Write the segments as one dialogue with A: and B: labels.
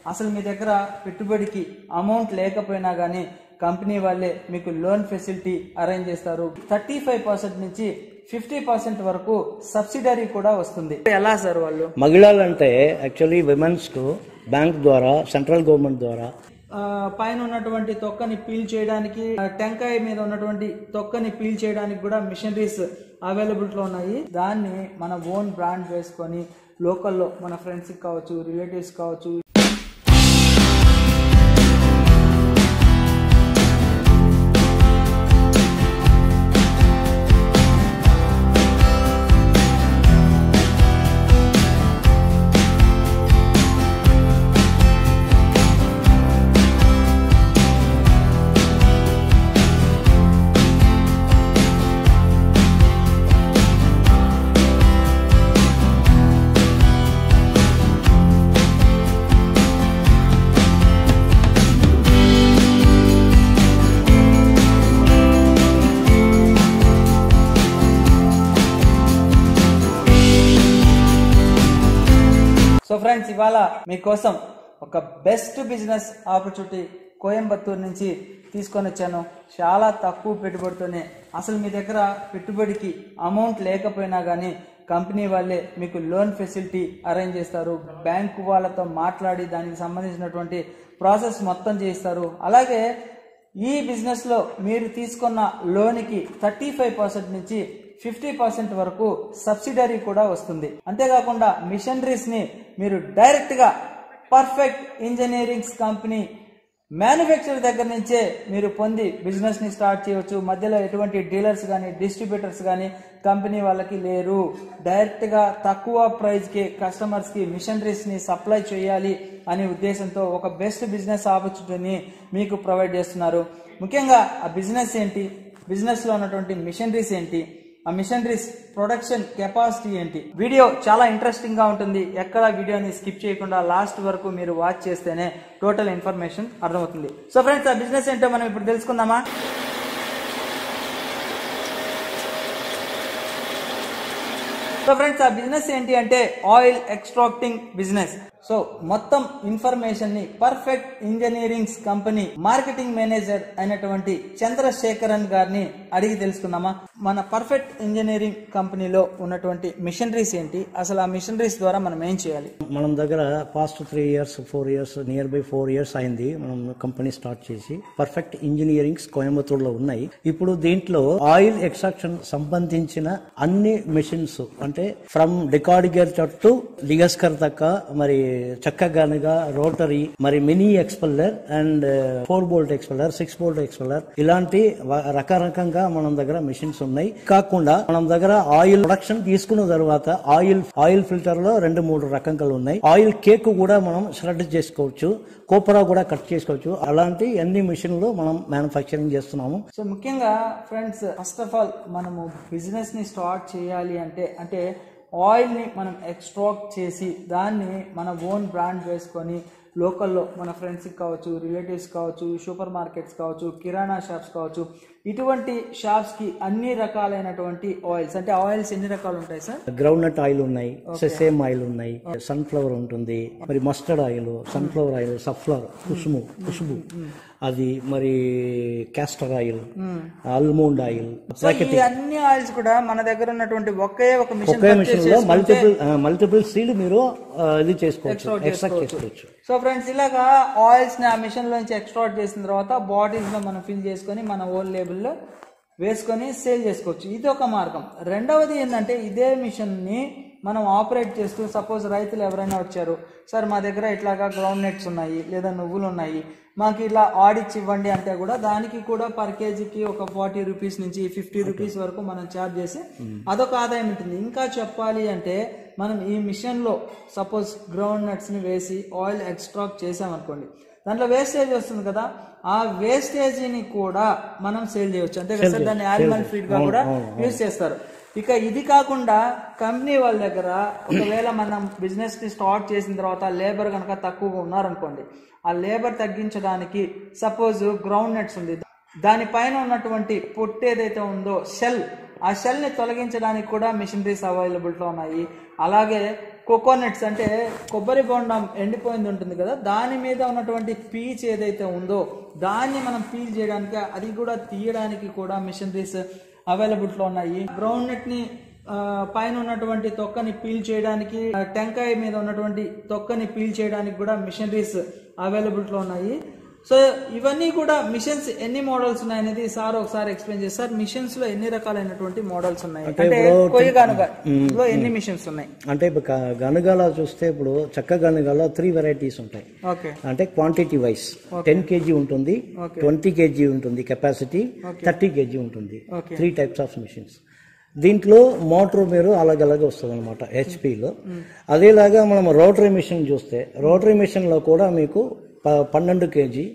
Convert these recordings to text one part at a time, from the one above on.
A: అసలు మీ దగ్గర పెట్టుబడికి అమౌంట్ లేకపోయినా కానీ కంపెనీ వాళ్ళే మీకు లోన్ ఫెసిలిటీ అరేంజ్ చేస్తారు థర్టీ ఫైవ్ పర్సెంట్ నుంచి ఫిఫ్టీ పర్సెంట్ వరకు సబ్సిడరీ కూడా వస్తుంది ఎలా సార్ వాళ్ళు
B: మహిళలంటే యాక్చువల్లీ విమెన్స్ కు బ్యాంక్ ద్వారా సెంట్రల్ గవర్నమెంట్ ద్వారా
A: ఆ, పైన ఉన్నటువంటి తొక్కని పీల్ చేయడానికి ఆ, టెంకాయ మీద ఉన్నటువంటి తొక్కని పీల్ చేయడానికి కూడా మిషనరీస్ అవైలబిలిటీలో ఉన్నాయి దాన్ని మన ఓన్ బ్రాండ్ వేసుకొని లోకల్లో మన ఫ్రెండ్స్కి కావచ్చు రిలేటివ్స్ కావచ్చు సో ఫ్రెండ్స్ ఇవాళ మీకోసం ఒక బెస్ట్ బిజినెస్ ఆపర్చునిటీ కోయంబత్తూరు నుంచి తీసుకొని వచ్చాను చాలా తక్కువ పెట్టుబడితోనే అసలు మీ దగ్గర పెట్టుబడికి అమౌంట్ లేకపోయినా కానీ కంపెనీ వాళ్ళే మీకు లోన్ ఫెసిలిటీ అరేంజ్ చేస్తారు బ్యాంకు వాళ్ళతో మాట్లాడి దానికి సంబంధించినటువంటి ప్రాసెస్ మొత్తం చేస్తారు అలాగే ఈ బిజినెస్ లో మీరు తీసుకున్న లోన్కి థర్టీ ఫైవ్ పర్సెంట్ నుంచి ఫిఫ్టీ పర్సెంట్ వరకు సబ్సిడరీ కూడా వస్తుంది అంతేకాకుండా మిషనరీస్ ని మీరు డైరెక్ట్ గా పర్ఫెక్ట్ ఇంజనీరింగ్స్ కంపెనీ మ్యానుఫ్యాక్చర్ దగ్గర నుంచే మీరు పొంది బిజినెస్ ని స్టార్ట్ చేయవచ్చు మధ్యలో ఎటువంటి డీలర్స్ కానీ డిస్ట్రిబ్యూటర్స్ కానీ కంపెనీ వాళ్ళకి లేరు డైరెక్ట్ గా తక్కువ ప్రైస్ కి కస్టమర్స్ కి మిషనరీస్ ని సప్లై చేయాలి అనే ఉద్దేశంతో ఒక బెస్ట్ బిజినెస్ ఆపర్చునిటీని మీకు ప్రొవైడ్ చేస్తున్నారు ముఖ్యంగా ఆ బిజినెస్ ఏంటి బిజినెస్ లో ఉన్నటువంటి మిషనరీస్ ఏంటి ఆ మిషనరీస్ ప్రొడక్షన్ కెపాసిటీ ఏంటి వీడియో చాలా ఇంట్రెస్టింగ్ గా ఉంటుంది ఎక్కడ వీడియోని స్కిప్ చేయకుండా లాస్ట్ వరకు మీరు వాచ్ చేస్తేనే టోటల్ ఇన్ఫర్మేషన్ అర్థమవుతుంది సో ఫ్రెండ్స్ ఆ బిజినెస్ ఏంటో మనం ఇప్పుడు తెలుసుకుందామా సో ఫ్రెండ్స్ ఆ బిజినెస్ ఏంటి అంటే ఆయిల్ ఎక్స్ట్రాక్టింగ్ బిజినెస్ సో మొత్తం ఇన్ఫర్మేషన్ ని perfect engineerings company marketing manager అయినటువంటి చంద్రశేఖరన్ గారిని అడిగి తెలుసుకుందామా మన పర్ఫెక్ట్ ఇంజనీరింగ్ కంపెనీలో ఉన్నటువంటి మిషనరీస్ ఏంటి అసలు ఆ మిషనరీస్ ద్వారా మనం ఏం చేయాలి
B: మనం దగ్గర past three years four years near by four years అయింది మనం కంపెనీ స్టార్ట్ చేసి పర్ఫెక్ట్ ఇంజనీరింగ్స్ కోయంబత్తూరులో ఉన్నాయి ఇప్పుడు దీంట్లో ఆయిల్ ఎక్స్ట్రాక్షన్ సంబంధించిన అన్ని మెషిన్స్ అంటే ఫ్రమ్ డెకాడిగర్ టు లిగస్కర్ దాకా మరి చక్కగానుగా రోటరీ మరి mini expeller and four bolt expeller six bolt expeller ఇలాంటి వ- రకరకంగా మనం దగ్గర మెషిన్స్ ఉన్నాయి కాకుండా మనం దగ్గర ఆయిల్ ప్రొడక్షన్ తీసుకున్న తర్వాత ఆయిల్ ఆయిల్ ఫిల్టర్ లో రెండు మూడు రకంగా ఉన్నాయి ఆయిల్ కేక్ కూడా మనం ష్రెడ్ చేసుకోవచ్చు కోపరా కూడా కట్ చేసుకోవచ్చు అలాంటి అన్ని మిషన్లు మనం మ్యానుఫ్యాక్చరింగ్ చేస్తున్నాము
A: సో ముఖ్యంగా ఫ్రెండ్స్ ఫస్ట్ ఆఫ్ ఆల్ మనము బిజినెస్ ని స్టార్ట్ చేయాలి అంటే అంటే ఆయిల్ ని మనం ఎక్స్ట్రాక్ట్ చేసి దాన్ని మన ఓన్ బ్రాండ్ వేసుకొని లోకల్లో మన ఫ్రెండ్స్కి కావచ్చు రిలేటివ్స్ కావచ్చు సూపర్ మార్కెట్స్ కావచ్చు కిరాణా షాప్స్ కావచ్చు ఇటువంటి షాప్స్ కి అన్ని రకాలైనటువంటి ఆయిల్స్ అంటే ఆయిల్స్ ఎన్ని రకాలు ఉంటాయి సార్
B: గ్రౌండ్ నట్ ఆయిల్ ఉన్నాయి సేమ్ ఆయిల్ ఉన్నాయి సన్ఫ్లవర్ ఉంటుంది మరి mustard oil sunflower oil safflower కుసుము కుసుము అది మరి castor oil almond oil
A: so ఈ అన్ని ఆయిల్స్ కూడా మన దగ్గర ఉన్నటువంటి ఒకే ఒక మిషన్
B: ఒకే మిషన్ లో మల్టిపుల్ మల్టిపుల్ సీడ్ మీరు ఆ, ఇది చేసుకోవచ్చు ఎక్స్ట్రాక్ట్ చేసుకోవచ్చు
A: సో ఫ్రెండ్స్ ఇలాగా ఆయిల్స్ ని ఆ మిషన్ లోంచి ఎక్స్ట్రాక్ట్ చేసిన తర్వాత బాటిల్స్ లో మనం ఫిల్ చేసుకొని మన ఓన్ లేబుల్లో వేసుకొని సేల్ చేసుకోవచ్చు ఇది ఒక మార్గం రెండవది ఏంటంటే ఇదే మిషన్ ని మనం ఆపరేట్ చేస్తూ సపోజ్ రైతులు ఎవరైనా వచ్చారు సార్ మా దగ్గర ఇట్లాగా గ్రౌండ్ నెట్స్ ఉన్నాయి లేదా నువ్వులు ఉన్నాయి మాకు ఇలా ఆడిచ్చి ఇవ్వండి అంటే కూడా దానికి కూడా పర్ కేజీకి ఒక ఫార్టీ రూపీస్ నుంచి ఫిఫ్టీ రూపీస్ వరకు మనం ఛార్జ్ చేసి అదొక ఆదాయం ఉంటుంది ఇంకా చెప్పాలి అంటే మనం ఈ మిషన్ లో సపోజ్ గ్రౌండ్ నట్స్ ని వేసి ఆయిల్ ఎక్స్ట్రాక్ట్ చేసామనుకోండి దాంట్లో వేస్టేజ్ వస్తుంది కదా ఆ వేస్టేజీని కూడా మనం సేల్ చేయొచ్చు అంతే కదా సార్ దాన్ని యానిమల్ ఫీడ్ గా కూడా యూజ్ చేస్తారు ఇక ఇది కాకుండా కంపెనీ వాళ్ళ దగ్గర ఒకవేళ మనం బిజినెస్ ని స్టార్ట్ చేసిన తర్వాత లేబర్ కనుక తక్కువగా ఉన్నారనుకోండి ఆ లేబర్ తగ్గించడానికి సపోజ్ గ్రౌండ్ నెట్స్ ఉంది దానిపైన ఉన్నటువంటి పొట్టు ఏదైతే ఉందో షెల్ ఆ షెల్ ని తొలగించడానికి కూడా మిషనరీస్ అవైలబిలిటీలో ఉన్నాయి అలాగే కోకోనట్స్ అంటే కొబ్బరి బొండం ఎండిపోయింది ఉంటుంది కదా దాని మీద ఉన్నటువంటి పీచ్ ఏదైతే ఉందో దాన్ని మనం పీల్ చేయడానికి అది కూడా తీయడానికి కూడా మిషనరీస్ అవైలబిలిటీలో ఉన్నాయి గ్రౌండ్ నట్ ని ఆ, పైన ఉన్నటువంటి తొక్కని పీల్ చేయడానికి ఆ, టెంకాయ మీద ఉన్నటువంటి తొక్కని పీల్ చేయడానికి కూడా మిషనరీస్ అవైలబిలిటీలో ఉన్నాయి సో ఇవన్నీ కూడా మిషన్స్ ఎన్ని మోడల్స్ ఉన్నాయనేది సార్ ఒకసారి ఎక్స్ప్లెయిన్ చేస్తారు మిషన్స్ లో ఎన్ని రకాలైనటువంటి మోడల్స్ ఉన్నాయి
B: అంటే
A: అంటే
B: ఇప్పుడు
A: కొయ్యగానుగ లో ఎన్ని మిషన్స్ ఉన్నాయి
B: అంటే ఇప్పుడు గ- గనుగాల చూస్తే ఇప్పుడు చక్క గనుగాల త్రీ వెరైటీస్ ఉంటాయి
A: ఓకే
B: అంటే క్వాంటిటీ వైస్ టెన్ కేజీ ఉంటుంది
A: Okay.
B: ట్వంటీ కేజీ ఉంటుంది కెపాసిటీ థర్టీ కేజీ ఉంటుంది
A: Okay.
B: Three types of machines దీంట్లో మోటార్ మీరు అలాగలాగా వస్తుంది అనమాట హెచ్పిలో అదేలాగా మనం రోటరీ మిషన్ చూస్తే రోటరీ మిషన్లో కూడా మీకు ప- పన్నెండు కేజీ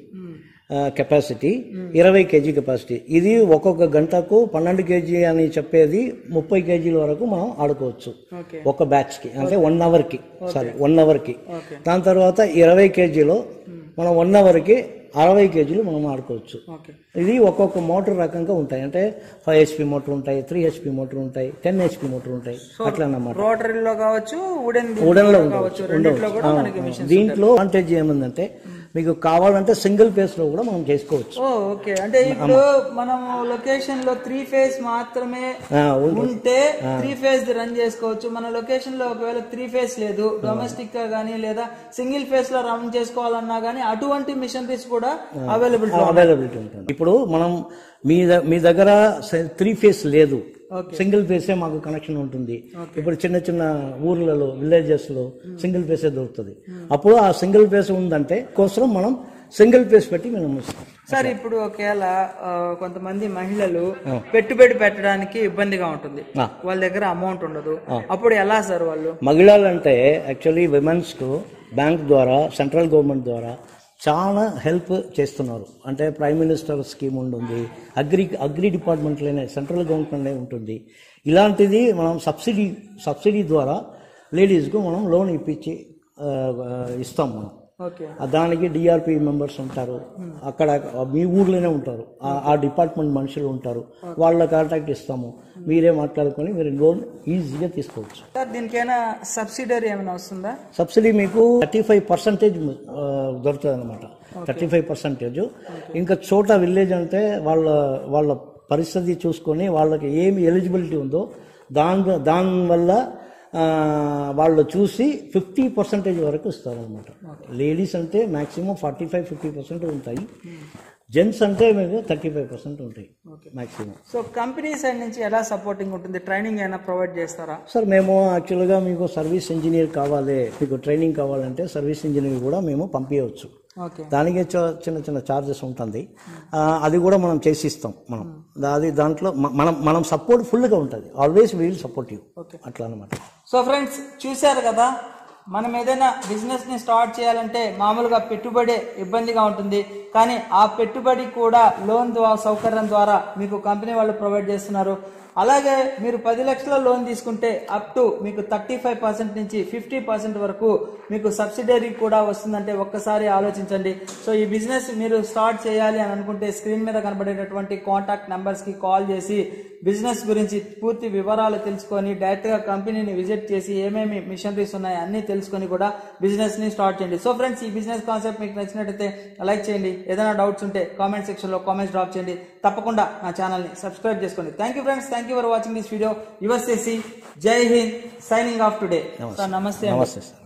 B: కెపాసిటీ ఇరవై కేజీ కెపాసిటీ ఇది ఒక్కొక్క గంటకు పన్నెండు కేజీ అని చెప్పేది ముప్పై కేజీల వరకు మనం ఆడుకోవచ్చు
A: ఓకే
B: ఒక బ్యాచ్ కి అంటే వన్ అవర్ కి సారీ వన్ అవర్ కి
A: ఓకే
B: దాని తర్వాత ఇరవై కేజీలో మనం వన్ అవర్ కి అరవై కేజీలు మనం ఆడుకోవచ్చు
A: ఓకే
B: ఇది ఒక్కొక్క మోటార్ రకంగా ఉంటాయి అంటే ఫైవ్ హెచ్పి మోటార్ ఉంటాయి త్రీ హెచ్పి మోటార్ ఉంటాయి టెన్ హెచ్పి మోటార్ ఉంటాయి అట్లా అన్నమాట
A: రోటరీలో కావచ్చు వుడెన్
B: వుడెన్ లో
A: కావచ్చు
B: ఉండవచ్చు
A: రెండిట్లో కూడా
B: ఉండవచ్చు.
A: మనకి
B: ఆ,
A: మిషన్
B: దీంట్లో అడ్వాంటేజ్ ఏముందంటే మీకు కావాలంటే సింగిల్ ఫేస్ లో కూడా మనం చేసుకోవచ్చు
A: ఓ ఓకే అంటే ఇప్పుడు మనం లొకేషన్ లో త్రీ ఫేజ్ మాత్రమే
B: ఆ, ఉంది.
A: ఉంటే త్రీ ఫేజ్ రన్ చేసుకోవచ్చు మన లొకేషన్ లో ఒకవేళ త్రీ ఫేజ్ లేదు డొమెస్టిక్ గా గానీ లేదా సింగిల్ ఫేజ్ లో రన్ చేసుకోవాలన్నా గానీ అటువంటి మిషనరీస్ కూడా అవైలబుల్
B: అవైలబిలిటీ ఉంటుంది ఇప్పుడు మనం మీ ద- మీ దగ్గర త్రీ ఫేస్ లేదు
A: Okay.
B: సింగిల్ ఫేసే మాకు కనెక్షన్ ఉంటుంది ఇప్పుడు చిన్న చిన్న ఊర్లలో విలేజెస్ లో సింగిల్ ఫేసే దొరుకుతుంది అప్పుడు ఆ సింగిల్ ఫేస్ ఉందంటే కోసం మనం సింగిల్ ఫేస్ పెట్టి మనం ఇస్తాం
A: సార్ ఇప్పుడు ఒకవేళ ఆ, కొంతమంది మహిళలు పెట్టుబడి పెట్టడానికి ఇబ్బందిగా ఉంటుంది
B: ఆ.
A: వాళ్ళ దగ్గర అమౌంట్ ఉండదు అప్పుడు ఎలా సార్ వాళ్ళు
B: మహిళలంటే యాక్చువల్లీ విమెన్స్ కు బ్యాంక్ ద్వారా సెంట్రల్ గవర్నమెంట్ ద్వారా చాలా హెల్ప్ చేస్తున్నారు అంటే ప్రైమ్ మినిస్టర్ స్కీమ్ ఉంటుంది అగ్రి అగ్రి డిపార్ట్మెంట్లోనే సెంట్రల్ గవర్నమెంట్లోనే ఉంటుంది ఇలాంటిది మనం సబ్సిడీ సబ్సిడీ ద్వారా లేడీస్కు మనం లోన్ ఇప్పించి ఆ, ఆ, ఇస్తాం మనం
A: ఓకే
B: ఆ దానికి డిఆర్పి మెంబర్స్ ఉంటారు అక్కడ మీ ఊర్లోనే ఉంటారు ఆ- ఆ డిపార్ట్మెంట్ మనుషులు ఉంటారు వాళ్ళ కాంటాక్ట్ ఇస్తాము మీరే మాట్లాడుకొని మీరు లోన్ ఈజీగా తీసుకోవచ్చు
A: సార్ దీనికైనా సబ్సిడరీ ఏమైనా వస్తుందా
B: సబ్సిడీ మీకు థర్టీ ఫైవ్ పర్సెంటేజ్ దొరుకుతుంది అనమాట థర్టీ ఫైవ్ పర్సెంటేజ్ ఇంకా చోట విలేజ్ అంటే వాళ్ళ వాళ్ళ పరిస్థితి చూసుకొని వాళ్ళకి ఏమి ఎలిజిబిలిటీ ఉందో దాని దానివల్ల ఆ, వాళ్ళు చూసి ఫిఫ్టీ పర్సెంటేజ్ వరకు ఇస్తారనమాట లేడీస్ అంటే maximum forty five fifty percent ఉంటాయి జెంట్స్ అంటే మీకు థర్టీ ఫైవ్ పర్సెంట్ ఉంటాయి మాక్సిమం
A: సో కంపెనీ సైడ్ నుంచి ఎలా సపోర్టింగ్ ఉంటుంది ట్రైనింగ్ అయినా ప్రొవైడ్ చేస్తారా
B: సార్ మేము యాక్చువల్గా మీకు సర్వీస్ ఇంజనీర్ కావాలి మీకు ట్రైనింగ్ కావాలంటే సర్వీస్ ఇంజనీర్ కూడా మేము పంపించవచ్చు
A: ఓకే
B: దానికి చ- చిన్న చిన్న ఛార్జెస్ ఉంటుంది ఆ, అది కూడా మనం చేసిస్తాం మనం అది దాంట్లో మ- మనం మనం సపోర్ట్ ఫుల్గా ఉంటుంది always we'll support you
A: okay
B: అట్లా అనమాట
A: సో ఫ్రెండ్స్ చూశారు కదా మనం ఏదైనా బిజినెస్ ని స్టార్ట్ చేయాలంటే మామూలుగా పెట్టుబడి ఇబ్బందిగా ఉంటుంది కానీ ఆ పెట్టుబడి కూడా లోన్ ద్వారా సౌకర్యం ద్వారా మీకు కంపెనీ వాళ్ళు ప్రొవైడ్ చేస్తున్నారు అలాగే మీరు పది లక్షల లోన్ తీసుకుంటే అప్ టు మీకు థర్టీ ఫైవ్ పర్సెంట్ నుంచి ఫిఫ్టీ పర్సెంట్ వరకు మీకు సబ్సిడరీ కూడా వస్తుందంటే ఒక్కసారి ఆలోచించండి సో ఈ బిజినెస్ మీరు స్టార్ట్ చేయాలి అని అనుకుంటే స్క్రీన్ మీద కనబడేటటువంటి కాంటాక్ట్ నంబర్స్ కి కాల్ చేసి బిజినెస్ గురించి పూర్తి వివరాలు తెలుసుకొని డైరెక్ట్ గా కంపెనీని విజిట్ చేసి ఏమేమి మిషనరీస్ ఉన్నాయి అన్ని తెలుసుకొని కూడా బిజినెస్ ని స్టార్ట్ చేయండి సో ఫ్రెండ్స్ ఈ బిజినెస్ కాన్సెప్ట్ మీకు నచ్చినట్టయితే లైక్ చేయండి ఏదైనా డౌట్స్ ఉంటే కామెంట్ సెక్షన్ లో కామెంట్స్ డ్రాప్ చేయండి తప్పకుండా నా ఛానల్ ని సబ్స్క్రైబ్ చేసుకోండి thank you friends thank you for watching this video your చేసి Jai Hind signing off today sir నమస్తే అండి.
B: నమస్తే సార్